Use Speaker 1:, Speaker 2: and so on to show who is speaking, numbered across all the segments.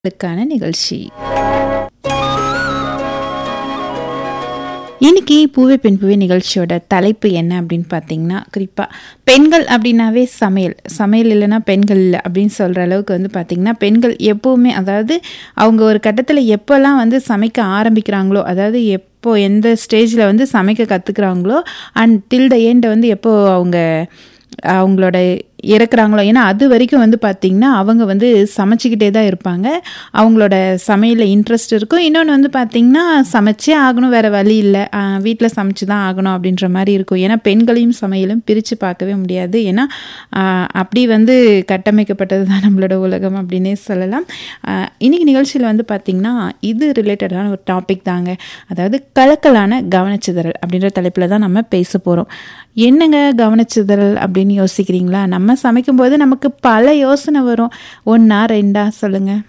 Speaker 1: க்கான நிகழ்ச்சி இன்னைக்கு பூவே பெண் பூவே நிகழ்ச்சியோட தலைப்பு என்ன அப்படின்னு பார்த்தீங்கன்னா குறிப்பாக பெண்கள் அப்படின்னாவே சமையல் சமையல் இல்லைன்னா பெண்கள் இல்லை அப்படின்னு சொல்கிற அளவுக்கு வந்து பார்த்திங்கன்னா பெண்கள் எப்போவுமே அதாவது அவங்க ஒரு கட்டத்தில் எப்போல்லாம் வந்து சமைக்க ஆரம்பிக்கிறாங்களோ அதாவது எப்போ எந்த ஸ்டேஜில் வந்து சமைக்க கற்றுக்குறாங்களோ அண்ட் டில் த எண்ட் வந்து எப்போ அவங்க அவங்களோட இறக்குறாங்களோ ஏன்னா அது வரைக்கும் வந்து பார்த்திங்கன்னா அவங்க வந்து சமைச்சிக்கிட்டே தான் இருப்பாங்க அவங்களோட சமையலில் இன்ட்ரெஸ்ட் இருக்கும் இன்னொன்று வந்து பார்த்திங்கன்னா சமைச்சே ஆகணும் வேறு வழி இல்லை வீட்டில் சமைச்சு தான் ஆகணும் அப்படின்ற மாதிரி இருக்கும் ஏன்னா பெண்களையும் சமையலும் பிரித்து பார்க்கவே முடியாது ஏன்னா ஆஹ், அப்படி வந்து கட்டமைக்கப்பட்டது தான் நம்மளோட உலகம் அப்படின்னே சொல்லலாம் ஆஹ், இன்னைக்கு நிகழ்ச்சியில் வந்து பார்த்திங்கன்னா இது ரிலேட்டடான ஒரு டாபிக் தாங்க அதாவது கலக்கலான கவனச்சிதறல் அப்படின்ற தலைப்பில் தான் நம்ம பேச போகிறோம் என்னங்க கவனச்சிதறல் அப்படின்னு யோசிக்கிறீங்களா நம்ம சமைக்கும்போது நமக்கு பல யோசனை வரும் ஒன்றா ரெண்டா சொல்லுங்கள்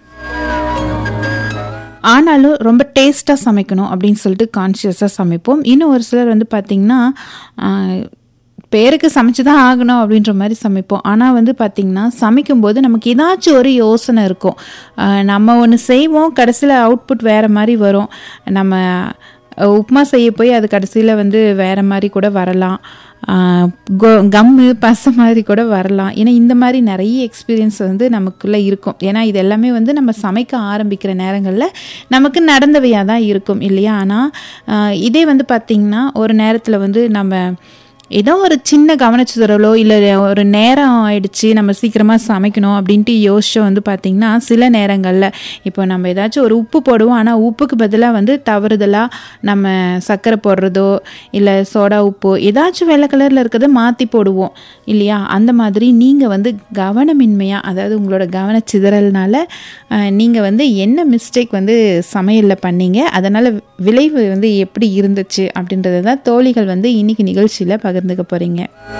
Speaker 1: ஆனாலும் ரொம்ப டேஸ்ட்டாக சமைக்கணும் அப்படின்னு சொல்லிட்டு கான்ஷியஸாக சமைப்போம் இன்னும் ஒரு சிலர் வந்து பார்த்திங்கன்னா ஆஹ், பேருக்கு சமைச்சு தான் ஆகணும் அப்படின்ற மாதிரி சமைப்போம் ஆனால் வந்து பார்த்திங்கன்னா சமைக்கும்போது நமக்கு ஏதாச்சும் ஒரு யோசனை இருக்கும் ஆஹ், நம்ம ஒன்று செய்வோம் கடைசியில் அவுட்புட் வேறு மாதிரி வரும் நம்ம அஹ், உப்புமா செய்ய போய் அது கடைசியில் வந்து வேறு மாதிரி கூட வரலாம் ஆஹ், கொ- கம்மு பசை மாதிரி கூட வரலாம் ஏன்னா இந்த மாதிரி நிறைய எக்ஸ்பீரியன்ஸ் வந்து நமக்குள்ளே இருக்கும் ஏன்னா இது எல்லாமே வந்து நம்ம சமைக்க ஆரம்பிக்கிற நேரங்களில் நமக்கு நடந்தவையாக தான் இருக்கும் இல்லையா ஆனால் இதே வந்து பார்த்திங்கன்னா ஒரு நேரத்தில் வந்து நம்ம ஏதோ ஒரு சின்ன கவனச்சிதறலோ இல்லை ஒரு நேரம் ஆயிடுச்சு நம்ம சீக்கிரமாக சமைக்கணும் அப்படின்ட்டு யோசிச்சோம் வந்து பார்த்திங்கன்னா சில நேரங்களில் இப்போ நம்ம ஏதாச்சும் ஒரு உப்பு போடுவோம் ஆனால் உப்புக்கு பதிலாக வந்து தவறுதலாக நம்ம சர்க்கரை போடுறதோ இல்லை சோடா உப்பு ஏதாச்சும் வெள்ளை கலரில் இருக்கிறத மாற்றி போடுவோம் இல்லையா அந்த மாதிரி நீங்கள் வந்து கவனமின்மையாக அதாவது உங்களோட கவனச்சிதறல்னால நீங்கள் வந்து என்ன மிஸ்டேக் வந்து சமையலில் பண்ணீங்க அதனால் விளைவு வந்து எப்படி இருந்துச்சு அப்படின்றத தான் தோழிகள் வந்து இன்னைக்கு நிகழ்ச்சியில் பகிர்ந்துக்க போகிறீங்க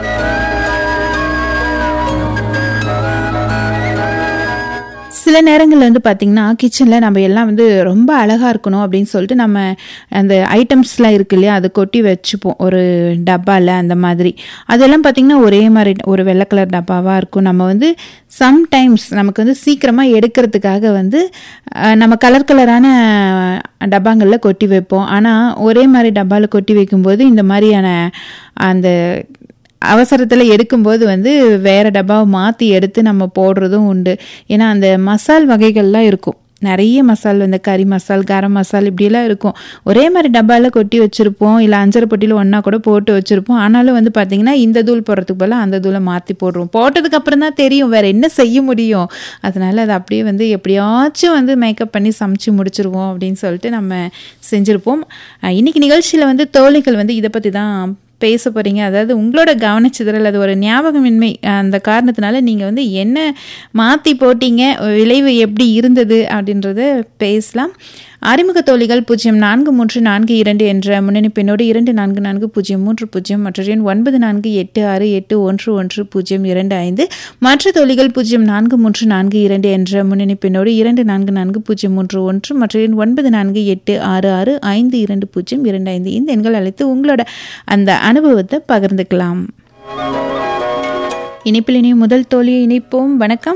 Speaker 1: சில நேரங்களில் வந்து பார்த்திங்கன்னா கிச்சனில் நம்ம எல்லாம் வந்து ரொம்ப அழகாக இருக்கணும் அப்படின்னு சொல்லிட்டு நம்ம அந்த ஐட்டம்ஸ்லாம் இருக்கு இல்லையா அதை கொட்டி வச்சுப்போம் ஒரு டப்பாவில் அந்த மாதிரி அதெல்லாம் பார்த்திங்கன்னா ஒரே மாதிரி ஒரு வெள்ளை கலர் டப்பாவாக இருக்கும் நம்ம வந்து சம்டைம்ஸ் நமக்கு வந்து சீக்கிரமாக எடுக்கிறதுக்காக வந்து அஹ், நம்ம கலர் கலரான டப்பாங்களில் கொட்டி வைப்போம் ஆனால் ஒரே மாதிரி டப்பாவில் கொட்டி வைக்கும்போது இந்த மாதிரியான அந்த அவசரத்தில் எடுக்கும்போது வந்து வேறு டப்பாவை மாற்றி எடுத்து நம்ம போடுறதும் உண்டு ஏன்னா அந்த மசால் வகைகள்லாம் இருக்கும் நிறைய மசால் இந்த கறி மசால் கரம் மசால் இப்படியெல்லாம் இருக்கும் ஒரே மாதிரி டப்பாவில் கொட்டி வச்சுருப்போம் இல்லை அஞ்சரை பொட்டியில் ஒன்றா கூட போட்டு வச்சுருப்போம் ஆனாலும் வந்து பார்த்திங்கன்னா இந்த தூள் போடுறதுக்கு பதிலாக அந்த தூளை மாற்றி போடுறோம் போட்டதுக்கு அப்புறம் தான் தெரியும் வேறு என்ன செய்ய முடியும் அதனால் அது அப்படியே வந்து எப்படியாச்சும் வந்து மேக்கப் பண்ணி சமைச்சு முடிச்சிருவோம் அப்படின்னு சொல்லிட்டு நம்ம செஞ்சுருப்போம் அஹ் இன்னைக்கு நிகழ்ச்சியில் வந்து தோழிகள் வந்து இதை பற்றி தான் பேச போகிறீங்க அதாவது உங்களோட கவனச்சிதறல் அது ஒரு ஞாபகமின்மை அந்த காரணத்தினால நீங்கள் வந்து என்ன மாற்றி போட்டீங்க விளைவு எப்படி இருந்தது அப்படின்றத பேசலாம் அறிமுக தோழிகள் பூஜ்ஜியம் நான்கு மூன்று நான்கு இரண்டு என்ற முன்னணி பெண்ணோடு இரண்டு நான்கு நான்கு பூஜ்ஜியம் மூன்று பூஜ்ஜியம் மற்ற எண் ஒன்பது நான்கு எட்டு ஆறு எட்டு ஒன்று ஒன்று பூஜ்ஜியம் இரண்டு ஐந்து மற்ற தோழிகள் பூஜ்ஜியம் நான்கு மூன்று நான்கு இரண்டு என்ற முன்னணி பெண்ணோடு இரண்டு நான்கு நான்கு பூஜ்ஜியம் மூன்று ஒன்று மற்ற எண் ஒன்பது நான்கு எட்டு ஆறு ஆறு ஐந்து இரண்டு பூஜ்ஜியம் இரண்டு ஐந்து இந்த எண்கள் அழைத்து உங்களோட அந்த அனுபவத்தை பகிர்ந்துக்கலாம் இணைப்பில் இணையும் முதல் தோழியை இணைப்போம் வணக்கம்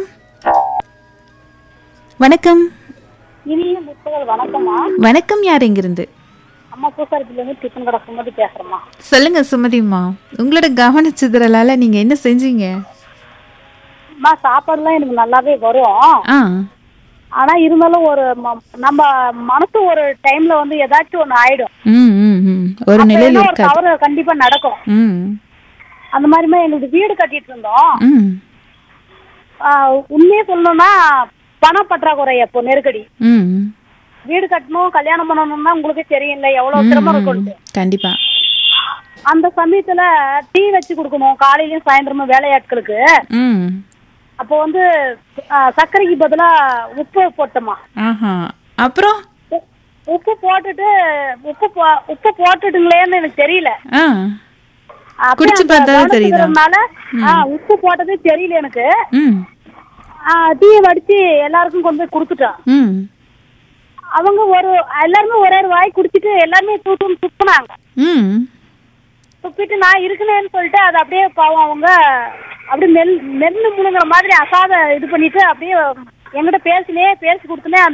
Speaker 1: வணக்கம்
Speaker 2: இனிய முத்துகள் வணக்கம்மா
Speaker 1: வணக்கம் யார் எங்கிருந்து
Speaker 2: அம்மா பூசாரத்துல இருந்து டிஃபன் கடை சுமதி பேசுறேம்மா
Speaker 1: சொல்லுங்க சுமதிம்மா உங்களோட கவனச்சிதறலால நீங்க என்ன செஞ்சீங்க
Speaker 2: அம்மா சாப்பாடுலாம் எனக்கு நல்லாவே வரும்
Speaker 1: ஆ
Speaker 2: ஆனா இருந்தாலும் ஒரு ம- நம்ம மனசு ஒரு டைம்ல வந்து ஏதாச்சும் ஒண்ணு ஆயிடும்
Speaker 1: ம் ம் ம் ஒரு
Speaker 2: அப்ப
Speaker 1: நிலையில்
Speaker 2: ஏதோ ஒரு
Speaker 1: இருக்காது
Speaker 2: தவறு கண்டிப்பா நடக்கும்
Speaker 1: ம்
Speaker 2: அந்த மாதிரிமா எங்களுக்கு வீடு கட்டிட்டு இருந்தோம்
Speaker 1: ம்
Speaker 2: ஆஹ் உண்மையே சொல்லணும்னா பண பற்றாக்குறை அப்போ நெருக்கடி
Speaker 1: ம்
Speaker 2: வீடு கட்டணும் கல்யாணம் பண்ணணும்னா உங்களுக்கே தெரியும்ல எவ்வளவு சிரமம் இருக்கும்ட்டு
Speaker 1: கண்டிப்பா
Speaker 2: அந்த சமயத்துல டீ வச்சு கொடுக்கணும் காலையிலயும் சாயந்தரமும் வேலையாட்களுக்கு
Speaker 1: ம்
Speaker 2: அப்போ வந்து ஆஹ் சர்க்கரைக்கு பதிலா உப்பு போட்டோமா
Speaker 1: ஆஹா அப்புறம்
Speaker 2: உ- உப்பு போட்டுட்டு உப்பு போ- உப்பு போட்டுட்டுங்களேன்னு எனக்கு தெரியல
Speaker 1: ஆ
Speaker 2: அப்படியே
Speaker 1: குடிச்சு
Speaker 2: அந்த
Speaker 1: பார்த்தாதான்
Speaker 2: கவனத்துல
Speaker 1: தெரியுதா?
Speaker 2: இருந்தனால, ஆ, உப்பு போட்டதே தெரியல எனக்கு
Speaker 1: ம்
Speaker 2: டீ வடிச்சு எல்லாருக்கும் கொண்டு போய் கொடுத்துட்டோம்
Speaker 1: ம்
Speaker 2: அவங்க ஒரு எல்லாருமே ஒரே ஒரு வாய் குடிச்சிட்டு எல்லாருமே தூத்துன்னு துப்புனாங்க
Speaker 1: ம்
Speaker 2: துப்பிட்டு நான் இருக்குனேன்னு சொல்லிட்டு அது அப்படியே பாவம் அவங்க அப்படியே மெல் மென்னு முழுங்குற மாதிரி அசாத இது பண்ணிட்டு அப்படியே என்கிட்ட பேசினே பேசி கொடுத்துனே அந்த